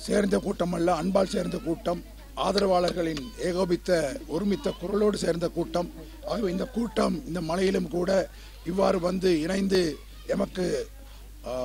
சேர்ந்த கூட்டம் அல்ல அன்பால் சேர்ந்த கூட்டம் ஆதரவாளர்களின் ஏகோபித்த ஒருமித்த குரலோடு சேர்ந்த கூட்டம் ஆகவே இந்த கூட்டம் இந்த மலையிலும் கூட இவ்வாறு வந்து இணைந்து எமக்கு ஆ,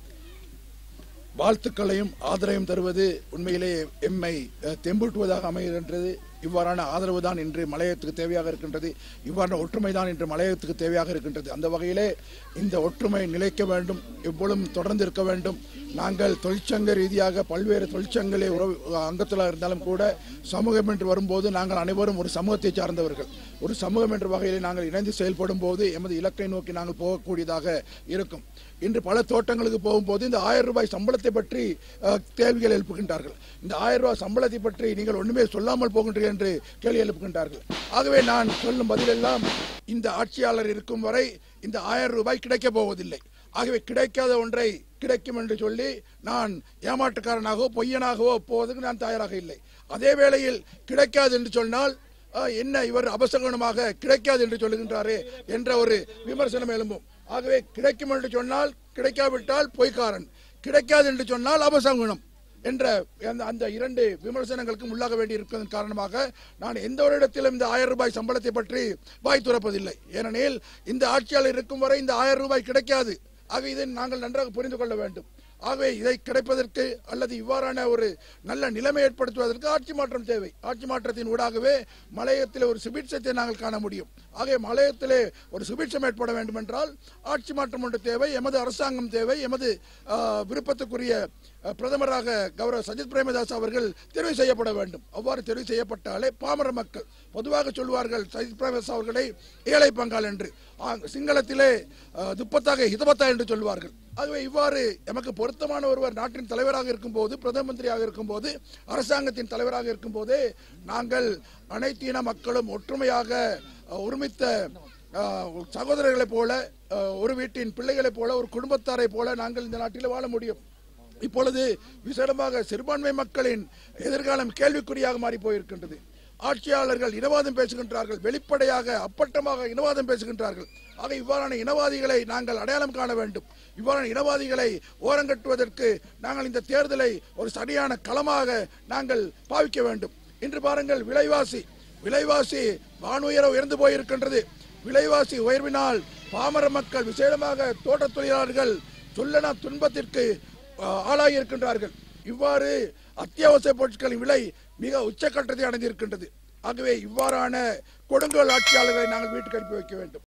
வாழ்த்துக்களையும் ஆதரவையும் தருவது உண்மையிலே எம்மை அஹ், தெம்பூட்டுவதாக அமைகின்றது இவ்வாறான ஆதரவு தான் இன்று மலையத்துக்கு தேவையாக இருக்கின்றது இவ்வாறான ஒற்றுமை தான் இன்று மலையத்துக்கு தேவையாக இருக்கின்றது அந்த வகையிலே இந்த ஒற்றுமை நிலைக்க வேண்டும் எப்பொழுதும் தொடர்ந்து இருக்க வேண்டும் நாங்கள் தொழிற்சங்க ரீதியாக பல்வேறு தொழிற்சங்களே உறவு அங்கத்தில் இருந்தாலும் கூட சமூகம் என்று வரும்போது நாங்கள் அனைவரும் ஒரு சமூகத்தை சார்ந்தவர்கள் ஒரு சமூகம் என்ற வகையில் நாங்கள் இணைந்து செயல்படும் போது எமது இலக்கை நோக்கி நாங்கள் போகக்கூடியதாக இருக்கும் இன்று பல தோட்டங்களுக்கு போகும்போது இந்த ஆயிரம் ரூபாய் சம்பளத்தை பற்றி அஹ், கேள்விகள் எழுப்புகின்றார்கள் இந்த ஆயிரம் ரூபாய் சம்பளத்தை பற்றி நீங்கள் ஒன்றுமே சொல்லாமல் போகின்றீர்கள் என்று கேள்வி எழுப்புகின்றார்கள் ஆகவே நான் சொல்லும் பதிலெல்லாம் இந்த ஆட்சியாளர் இருக்கும் வரை இந்த ஆயிரம் ரூபாய் கிடைக்கப் போவதில்லை ஆகவே கிடைக்காத ஒன்றை கிடைக்கும் என்று சொல்லி நான் ஏமாற்றுக்காரனாகவோ பொய்யனாகவோ போவதற்கு நான் தயாராக இல்லை அதே வேளையில் கிடைக்காது என்று சொன்னால் அஹ், என்ன இவர் அபசகனமாக கிடைக்காது என்று சொல்லுகின்றாரே என்ற ஒரு விமர்சனம் எழும்பும் ஆகவே கிடைக்கும் என்று சொன்னால் கிடைக்காவிட்டால் பொய்க்காரன் கிடைக்காது என்று சொன்னால் அபசகுணம் என்ற அந்த- அந்த இரண்டு விமர்சனங்களுக்கும் உள்ளாக வேண்டி இருப்பதன் காரணமாக நான் எந்த ஒரு இடத்திலும் இந்த ஆயிரம் ரூபாய் சம்பளத்தை பற்றி வாய் துறப்பதில்லை ஏனெனில் இந்த ஆட்சியாளர் இருக்கும் வரை இந்த ஆயிரம் ரூபாய் கிடைக்காது ஆக இதை நாங்கள் நன்றாக புரிந்து கொள்ள வேண்டும் ஆகவே இதை கிடைப்பதற்கு அல்லது இவ்வாறான ஒரு நல்ல நிலைமை ஏற்படுத்துவதற்கு ஆட்சி மாற்றம் தேவை ஆட்சி மாற்றத்தின் ஊடாகவே மலையத்தில் ஒரு சுபிட்சத்தை நாங்கள் காண முடியும் ஆகவே மலையத்திலே ஒரு சுபிட்சம் ஏற்பட வேண்டும் என்றால் ஆட்சி மாற்றம் ஒன்று தேவை எமது அரசாங்கம் தேவை எமது ஆ, விருப்பத்துக்குரிய அ, பிரதமராக கௌரவ சஜித் பிரேமதாஸ் அவர்கள் தெரிவு செய்யப்பட வேண்டும் அவ்வாறு தெரிவு செய்யப்பட்டாலே பாமர மக்கள் பொதுவாக சொல்வார்கள் சஜித் பிரேமதாஸ் அவர்களை ஏழை பங்காள் என்று ஆ, சிங்களத்திலே அ, துப்பத்தாக ஹிதபத்தா என்று சொல்வார்கள் ஆகவே இவ்வாறு எமக்கு பொருத்தமான ஒருவர் நாட்டின் தலைவராக இருக்கும்போது பிரதம மந்திரியாக இருக்கும்போது அரசாங்கத்தின் தலைவராக இருக்கும்போதே நாங்கள் அனைத்து இன மக்களும் ஒற்றுமையாக அ, ஒருமித்த அ, சகோதரர்களைப் போல அ, ஒரு வீட்டின் பிள்ளைகளைப் போல ஒரு குடும்பத்தாரை போல நாங்கள் இந்த நாட்டில் வாழ முடியும் இப்பொழுது விசேடமாக சிறுபான்மை மக்களின் எதிர்காலம் கேள்விக்குறியாக மாறி போயிருக்கின்றது ஆட்சியாளர்கள் இனவாதம் பேசுகின்றார்கள் வெளிப்படையாக அப்பட்டமாக இனவாதம் பேசுகின்றார்கள் ஆக இவ்வாறான இனவாதிகளை நாங்கள் அடையாளம் காண வேண்டும் இவ்வாறான இனவாதிகளை ஓரங்கட்டுவதற்கு நாங்கள் இந்த தேர்தலை ஒரு சரியான களமாக நாங்கள் பாவிக்க வேண்டும் இன்று பாருங்கள் விலைவாசி விலைவாசி வானுயர உயர்ந்து போயிருக்கின்றது விலைவாசி உயர்வினால் பாமர மக்கள் விசேடமாக தோட்டத் தொழிலாளர்கள் சொல்லனா துன்பத்திற்கு ஆஹ், ஆளாகி இருக்கின்றார்கள் இவ்வாறு அத்தியாவசிய பொருட்களின் விலை மிக உச்சக்கட்டத்தை அடைந்திருக்கின்றது ஆகவே இவ்வாறான கொடுங்கோல் ஆட்சியாளர்களை நாங்கள் வீட்டுக்கு அனுப்பி வைக்க வேண்டும்